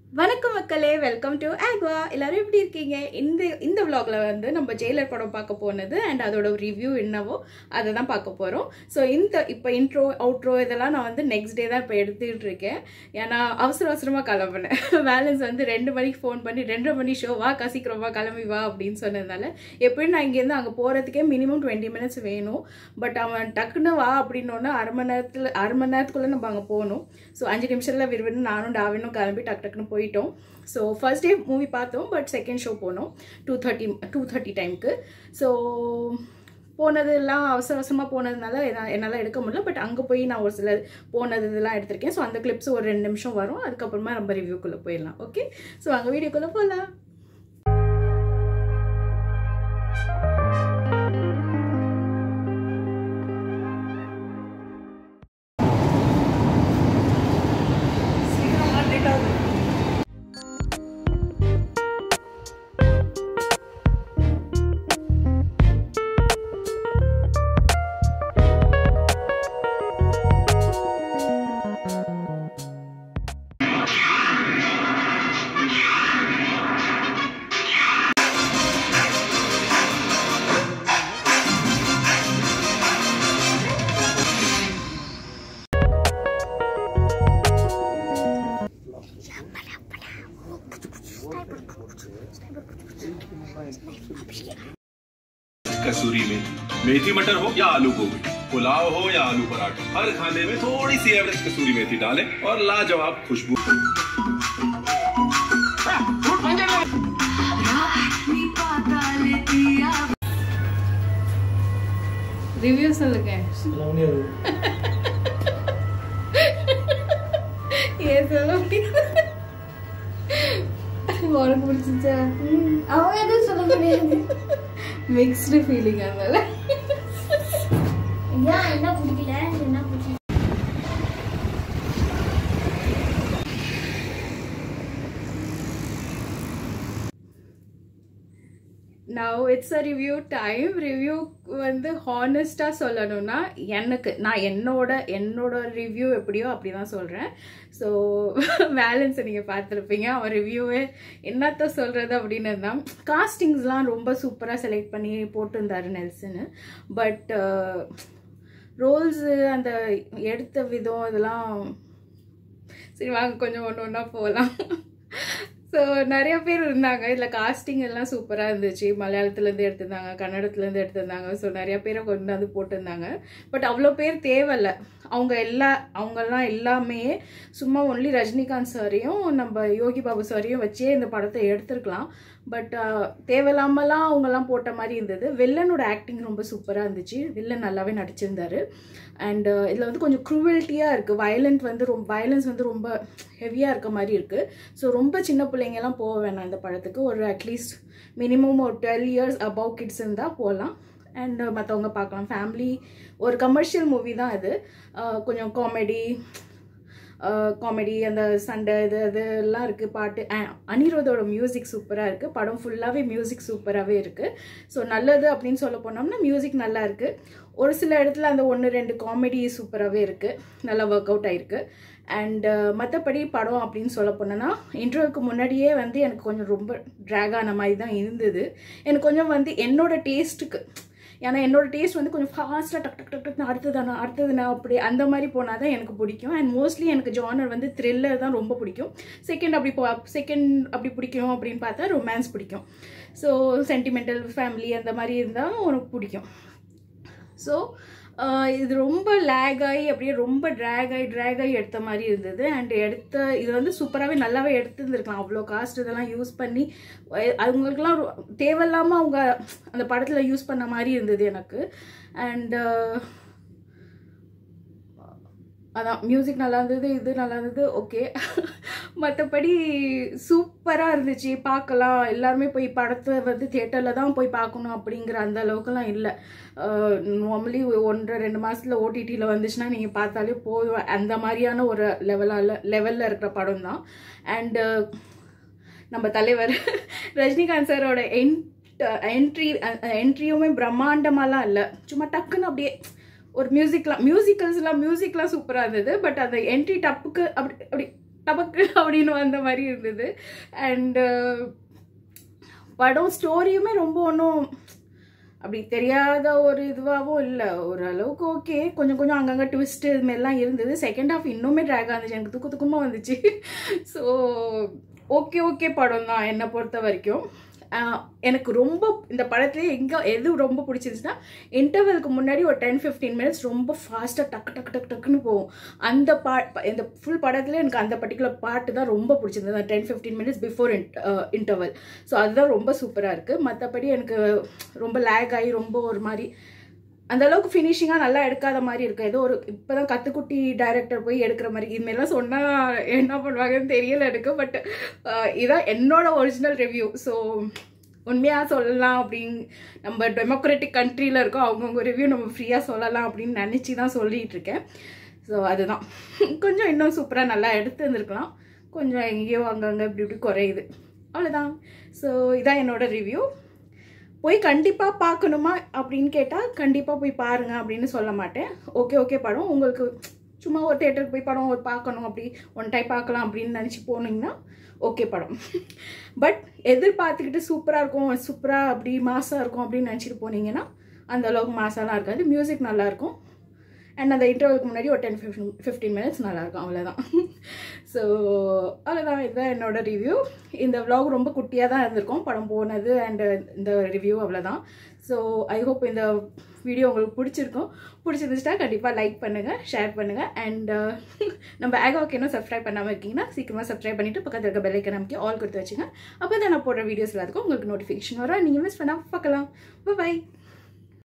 வணக்கம் மக்களே welcome to aqua எல்லாரும் எப்படி இருக்கீங்க இந்த இந்த vlogல வந்து நம்ம ஜெயிலர் படம் பார்க்க போனது அண்ட் அதோட ரிவ்யூ என்னவோ அதை தான் பார்க்க போகிறோம் ஸோ இந்த இப்போ இன்ட்ரோ அவுட்ரோ இதெல்லாம் நான் வந்து நெக்ஸ்ட் டே தான் இப்போ எடுத்துக்கிட்டு இருக்கேன் ஏன்னா அவசர அவசரமாக கிளம்புனேன் பேலன்ஸ் வந்து ரெண்டு மணிக்கு ஃபோன் பண்ணி ரெண்டரை மணி ஷோ வா கசிக்கிறோமா கிளம்பி வா அப்படின்னு சொன்னதுனால எப்படியும் நான் இங்கேருந்து அங்கே போகிறதுக்கே மினிமம் டுவெண்ட்டி மினிட்ஸ் வேணும் பட் அவன் டக்குன்னு வா அப்படின்னோன்னா அரை மணி நேரத்தில் அரை மணி நேரத்துக்குள்ளே நம்ம அங்கே போகணும் ஸோ அஞ்சு நிமிஷத்தில் விறுவிறு நானும் டாவினும் கிளம்பி டக்கு டக்குன்னு போயிட்டோம் ஸோ ஃபர்ஸ்ட் டே மூவி பார்த்தோம் பட் செகண்ட் ஷோ போனோம் டூ தேர்ட்டி டூ தேர்ட்டி டைமுக்கு ஸோ போனதெல்லாம் அவசர அவசரமாக போனதுனால என்னால் என்னால் எடுக்க முடியல பட் அங்கே போய் நான் ஒரு சில போனது இதெல்லாம் எடுத்திருக்கேன் ஸோ அந்த கிளிப்ஸ் ஒரு ரெண்டு நிமிஷம் வரும் அதுக்கப்புறமா நம்ம ரிவ்யூக்குள்ளே போயிடலாம் ஓகே ஸோ அங்கே வீடியோக்குள்ளே போகலாம் कसूरी मेथी मेथी मटर हो या आलू गोभी पुलाव हो या आलू पराठा हर खाने में थोड़ी सी एवरेज कसूरी मेथी डालें और लाजवाब खुशबू ரிவ்யூ சொல்லுங்க ஏன் சொல்ல முடியாது உனக்கு பிடிச்சிச்சா அவங்க எதுவும் சொல்ல முடியாது மிக்ஸ்டு ஃபீலிங் அதனால ஏன் என்ன பிடிக்கல என்ன பிடிச்சது now it's a review time review வந்து ஹானஸ்டாக சொல்லணும்னா எனக்கு நான் என்னோட என்னோட ரிவ்யூ எப்படியோ அப்படி தான் சொல்கிறேன் ஸோ பேலன்ஸை நீங்கள் பார்த்துருப்பீங்க அவன் ரிவ்யூவே என்னத்த சொல்கிறது அப்படின்னு தான் காஸ்டிங்ஸ்லாம் ரொம்ப சூப்பராக செலக்ட் பண்ணி போட்டிருந்தாரு நெல்சனு பட் ரோல்ஸு அந்த எடுத்த விதம் இதெல்லாம் சரி வாங்க கொஞ்சம் ஒன்று ஒன்றா போகலாம் ஸோ நிறைய பேர் இருந்தாங்க இதில் காஸ்டிங் எல்லாம் சூப்பராக இருந்துச்சு மலையாளத்துலேருந்து எடுத்திருந்தாங்க கன்னடத்துலேருந்து எடுத்திருந்தாங்க ஸோ நிறைய பேரை கொண்டு வந்து போட்டிருந்தாங்க பட் அவ்வளோ பேர் தேவையில்ல அவங்க எல்லா அவங்கெல்லாம் எல்லாமே சும்மா ஒன்லி ரஜினிகாந்த் சாரையும் நம்ம யோகி பாபு சாரையும் வச்சே இந்த படத்தை எடுத்திருக்கலாம் பட் தேவையில்லாமலாம் அவங்கெல்லாம் போட்ட மாதிரி இருந்தது வில்லனோட ஆக்டிங் ரொம்ப சூப்பராக இருந்துச்சு வில்லன் நல்லாவே நடிச்சிருந்தாரு அண்ட் இதில் வந்து கொஞ்சம் க்ரூவல்ட்டியாக இருக்குது வயலண்ட் வந்து ரொம்ப வயலன்ஸ் வந்து ரொம்ப ஹெவியாக இருக்க மாதிரி இருக்குது ஸோ ரொம்ப சின்ன பிள்ளைங்கெல்லாம் போக வேணாம் இந்த படத்துக்கு ஒரு அட்லீஸ்ட் மினிமம் ஒரு டுவெல் இயர்ஸ் அபவ் கிட்ஸ் இருந்தால் போகலாம் அண்ட் மற்றவங்க பார்க்கலாம் ஃபேமிலி ஒரு கமர்ஷியல் மூவி தான் இது அஹ் கொஞ்சம் காமெடி காமெடி அந்த சண்டை இது இதெல்லாம் இருக்குது பாட்டு அ- அனிருத்தோட மியூசிக் சூப்பராக இருக்குது படம் ஃபுல்லாகவே மியூசிக் சூப்பராகவே இருக்குது ஸோ நல்லது அப்படின்னு சொல்ல போனோம்னா மியூசிக் நல்லா இருக்குது ஒரு சில இடத்துல அந்த ஒன்று ரெண்டு காமெடி சூப்பராகவே இருக்குது நல்லா ஒர்க் அவுட் ஆயிருக்கு அண்ட் மற்றபடி படம் அப்படின்னு சொல்ல போனோன்னா இன்டர்வியூக்கு முன்னாடியே வந்து எனக்கு கொஞ்சம் ரொம்ப ட்ராக் ஆன மாதிரி தான் இருந்தது எனக்கு கொஞ்சம் வந்து என்னோட டேஸ்ட்டுக்கு ஏன்னா என்னோட டேஸ்ட் வந்து கொஞ்சம் ஃபாஸ்ட்டாக டக் டக் டக் டக் அடுத்ததானா அடுத்ததுனா அப்படி அந்த மாதிரி போனால் தான் எனக்கு பிடிக்கும் அண்ட் மோஸ்ட்லி எனக்கு ஜானர் வந்து த்ரில்லர் தான் ரொம்ப பிடிக்கும் செகண்ட் அப்படி போ செகண்ட் அப்படி பிடிக்கும் அப்படின்னு பார்த்தா ரொமான்ஸ் பிடிக்கும் ஸோ சென்டிமெண்டல் ஃபேமிலி அந்த மாதிரி இருந்தால் உனக்கு பிடிக்கும் ஸோ இது ரொம்ப லேக் ஆகி அப்படியே ரொம்ப ட்ராக் ஆகி ட்ராக் ஆகி எடுத்த மாதிரி இருந்தது அண்ட் எடுத்த இது வந்து சூப்பராகவே நல்லாவே எடுத்துருந்துருக்கலாம் அவ்வளோ காஸ்ட் இதெல்லாம் யூஸ் பண்ணி அஹ் அவங்களுக்குலாம் ரொ- தேவையில்லாமல் அவங்க அந்த படத்தில் யூஸ் பண்ண மாதிரி இருந்தது எனக்கு அண்ட் அதான் மியூசிக் நல்லா இருந்தது இது நல்லா இருந்தது ஓகே மற்றபடி சூப்பராக இருந்துச்சு பார்க்கலாம் எல்லாருமே போய் படத்தை வந்து தேட்டரில் தான் போய் பார்க்கணும் அப்படிங்கிற அந்த அளவுக்குலாம் இல்லை நார்மலி ஒன்றரை ரெண்டு மாதத்தில் ஓடிடியில் வந்துச்சுன்னா நீங்கள் பார்த்தாலே போதும் அந்த மாதிரியான ஒரு லெவலால் லெவலில் இருக்கிற படம் தான் அண்டு நம்ம தலைவர் ரஜினிகாந்த் சாரோட என் என்ட்ரி என்ட்ரியுமே பிரம்மாண்டமாலாம் இல்லை சும்மா டக்குன்னு அப்படியே ஒரு மியூசிக்லாம் மியூசிக்கல்ஸ்லாம் மியூசிக்லாம் சூப்பராக இருந்தது பட் அந்த என்ட்ரி டப்புக்கு அப்படி அப்படி டபக்கு அப்படின்னு வந்த மாதிரி இருந்தது அண்டு படம் ஸ்டோரியுமே ரொம்ப ஒன்றும் அப்படி தெரியாத ஒரு இதுவாகவும் இல்லை ஓரளவுக்கு ஓகே கொஞ்சம் கொஞ்சம் அங்கங்கே ட்விஸ்ட்டு இதுமாரிலாம் இருந்தது செகண்ட் ஹாஃப் இன்னுமே ட்ராக் இருந்துச்சு எனக்கு துக்கு துக்கமாக வந்துச்சு ஸோ ஓகே ஓகே படம் தான் என்னை பொறுத்த வரைக்கும் ஆஹ் எனக்கு ரொம்ப இந்த படத்துலேயே எங்கே எது ரொம்ப பிடிச்சிருந்துச்சுன்னா இன்டர்வலுக்கு முன்னாடி ஒரு டென் ஃபிஃப்டீன் மினிட்ஸ் ரொம்ப ஃபாஸ்ட்டாக டக்கு டக்கு டக்கு டக்குன்னு போகும் அந்த பா இந்த ஃபுல் படத்தில் எனக்கு அந்த பர்டிகுலர் பாட்டு தான் ரொம்ப பிடிச்சிருந்தது ten fifteen minutes before interval so அதுதான் ரொம்ப சூப்பராக இருக்குது மற்றபடி எனக்கு ரொம்ப லேக் ஆகி ரொம்ப ஒரு மாதிரி அந்த அளவுக்கு ஃபினிஷிங்காக நல்லா எடுக்காத மாதிரி இருக்கு ஏதோ ஒரு இப்போ தான் கத்துக்குட்டி டைரக்டர் போய் எடுக்கிற மாதிரி இதுமாரிலாம் சொன்னால் என்ன பண்ணுவாங்கன்னு தெரியல எனக்கு பட் இதான் என்னோட ஒரிஜினல் ரிவ்யூ ஸோ உண்மையாக சொல்லலாம் அப்படின்னு நம்ம டெமோக்ராட்டிக் கண்ட்ரியில் இருக்கோம் அவங்கவுங்க ரிவ்யூ நம்ம ஃப்ரீயாக சொல்லலாம் அப்படின்னு நினச்சி தான் சொல்லிகிட்டு இருக்கேன் ஸோ அதுதான் கொஞ்சம் இன்னும் சூப்பராக நல்லா எடுத்து இருந்திருக்கலாம் கொஞ்சம் எங்கேயோ அங்கங்கே இப்படி இப்படி குறையுது அவ்வளோதான் ஸோ இதான் என்னோட ரிவ்யூ போய் கண்டிப்பாக பார்க்கணுமா அப்படின்னு கேட்டால் கண்டிப்பாக போய் பாருங்க அப்படின்னு சொல்ல மாட்டேன் ஓகே ஓகே படம் உங்களுக்கு சும்மா ஒரு தேட்டருக்கு போய் படம் ஒரு பார்க்கணும் அப்படி ஒன் டைம் பார்க்கலாம் அப்படின்னு நினச்சி போனீங்கன்னா ஓகே படம் பட் எதிர்பார்த்துக்கிட்டு சூப்பராக இருக்கும் சூப்பராக அப்படி மாசாக இருக்கும் அப்படின்னு நினச்சிட்டு போனீங்கன்னா அந்த அளவுக்கு மாசாலாம் இருக்காது மியூசிக் நல்லாயிருக்கும் அண்ட் அந்த இன்டர்வலுக்கு முன்னாடி ஒரு டென் ஃபிஃப்டின் ஃபிஃப்டீன் மினிட்ஸ் நல்லாயிருக்கும் அவ்வளோதான் ஸோ அவ்வளோதான் இதுதான் என்னோட ரிவ்யூ இந்த vlog ரொம்ப குட்டியாக தான் இருந்திருக்கும் படம் போனது அண்ட் இந்த ரிவ்யூ அவ்வளோதான் ஸோ ஐ ஹோப் இந்த வீடியோ உங்களுக்கு பிடிச்சிருக்கும் பிடிச்சிருந்துச்சுன்னா கண்டிப்பாக லைக் பண்ணுங்கள் ஷேர் பண்ணுங்கள் அண்ட் நம்ம ஆகாவுக்கு இன்னும் சப்ஸ்கிரைப் பண்ணாமல் இருக்கீங்கன்னா சீக்கிரமாக சப்ஸ்கிரைப் பண்ணிவிட்டு பக்கத்தில் இருக்க பெல்லைக்கன் நமக்கு ஆல் கொடுத்து வச்சுங்க அப்போ தான் நான் போடுற வீடியோஸ் எல்லாத்துக்கும் உங்களுக்கு நோட்டிஃபிகேஷன் வரும் நீங்கள் மிஸ் பண்ணால் பார்க்கலாம் பாய்